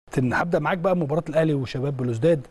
هبدا معاك بقى مباراه الاهلي وشباب بلوزداد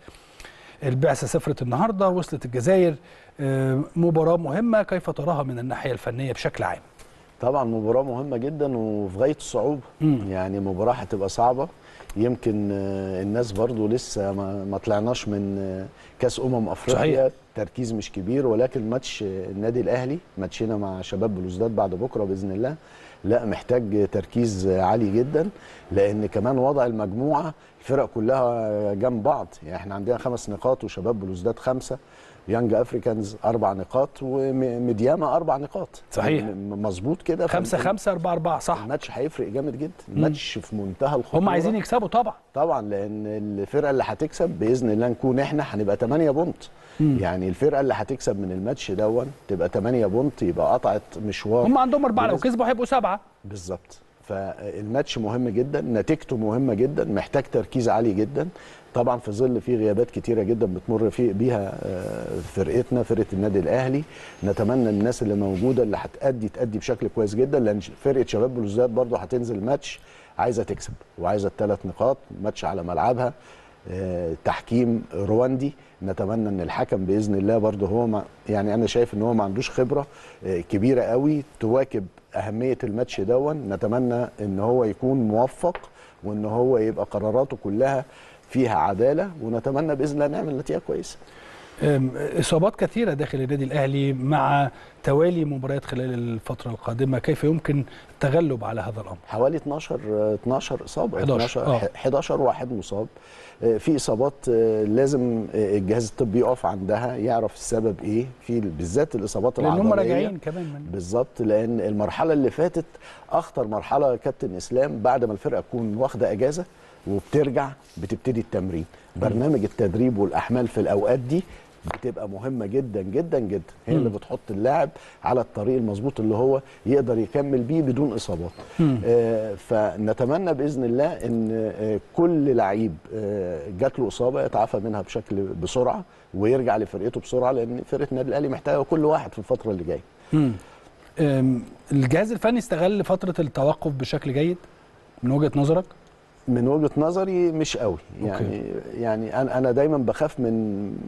البعثه سافرت النهارده وصلت الجزائر آه، مباراه مهمه كيف تراها من الناحيه الفنيه بشكل عام طبعا مباراة مهمة جدا وفي غاية الصعوبة مم. يعني مباراة هتبقى صعبة يمكن آه، الناس برضو لسه ما, ما طلعناش من آه، كاس امم افريقيا صحيح. تركيز مش كبير ولكن ماتش آه، النادي الاهلي ماتشنا مع شباب بلوزداد بعد بكره باذن الله لا محتاج تركيز آه، عالي جدا لان كمان وضع المجموعه الفرق كلها آه، جنب بعض يعني احنا عندنا خمس نقاط وشباب بلوزداد خمسه يانج افريكانز اربع نقاط وميدياما اربع نقاط صحيح. م- م- مظبوط كده خمسة فالم- خمسة أربعة أربعة صح الماتش هيفرق جامد جدا الماتش في منتهى الخطوره هم عايزين يكسبوا طبعا طبعا لان الفرقه اللي هتكسب باذن الله نكون احنا هنبقى 8 بونت يعني الفرقه اللي هتكسب من الماتش دون تبقى 8 بونت يبقى قطعت مشوار هم عندهم أربعة لو بالنسبة- كسبوا هيبقوا سبعة بالظبط فالماتش مهم جدا نتيجته مهمه جدا محتاج تركيز عالي جدا طبعا في ظل في غيابات كتيره جدا بتمر في بيها آه، فرقتنا فرقه النادي الاهلي نتمنى الناس اللي موجوده اللي هتأدي تأدي بشكل كويس جدا لان فرقه شباب بلوزداد برضه هتنزل ماتش عايزه تكسب وعايزه الثلاث نقاط ماتش على ملعبها آه، تحكيم رواندي نتمنى ان الحكم باذن الله برضه هو ما يعني انا شايف ان هو ما عندوش خبره آه، كبيره قوي تواكب اهميه الماتش دون نتمنى ان هو يكون موفق وان هو يبقى قراراته كلها فيها عداله ونتمنى باذن الله نعمل نتيجه كويسه أم، إصابات كثيرة داخل النادي الأهلي مع توالي مباريات خلال الفترة القادمة كيف يمكن التغلب على هذا الأمر حوالي 12 آه، 12 اصابه 11 آه. 11 واحد مصاب آه، في اصابات آه، لازم آه، الجهاز الطبي يقف عندها يعرف السبب ايه في بالذات الاصابات لأن هم العضليه راجعين كمان من بالظبط لان المرحله اللي فاتت اخطر مرحله يا كابتن اسلام بعد ما الفرقه تكون واخده اجازه وبترجع بتبتدي التمرين برنامج التدريب والاحمال في الاوقات دي بتبقى مهمه جدا جدا جدا هي اللي بتحط اللاعب على الطريق المظبوط اللي هو يقدر يكمل بيه بدون اصابات آه فنتمنى باذن الله ان آه كل لعيب آه جات له اصابه يتعافى منها بشكل بسرعه ويرجع لفرقته بسرعه لان فرقه النادي الاهلي محتاجه كل واحد في الفتره اللي جايه مم. أم، الجهاز الفني استغل فترة التوقف بشكل جيد من وجهة نظرك من وجهه نظري مش قوي يعني يعني انا انا دايما بخاف من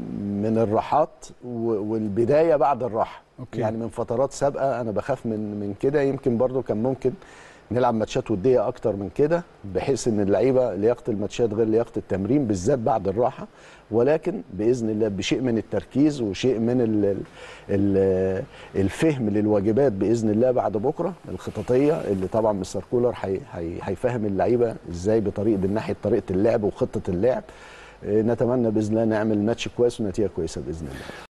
من الراحات و- والبدايه بعد الراحه أوكي. يعني من فترات سابقه انا بخاف من من كده يمكن برضو كان ممكن نلعب ماتشات وديه اكتر من كده بحيث ان اللعيبه لياقه الماتشات غير لياقه التمرين بالذات بعد الراحه ولكن باذن الله بشيء من التركيز وشيء من ال ال الفهم للواجبات باذن الله بعد بكره الخططيه اللي طبعا مستر كولر هي- هي- هيفهم اللعيبه ازاي بطريقه من ناحيه طريقه اللعب وخطه اللعب آه، نتمنى باذن الله نعمل ماتش كويس ونتيجه كويسه باذن الله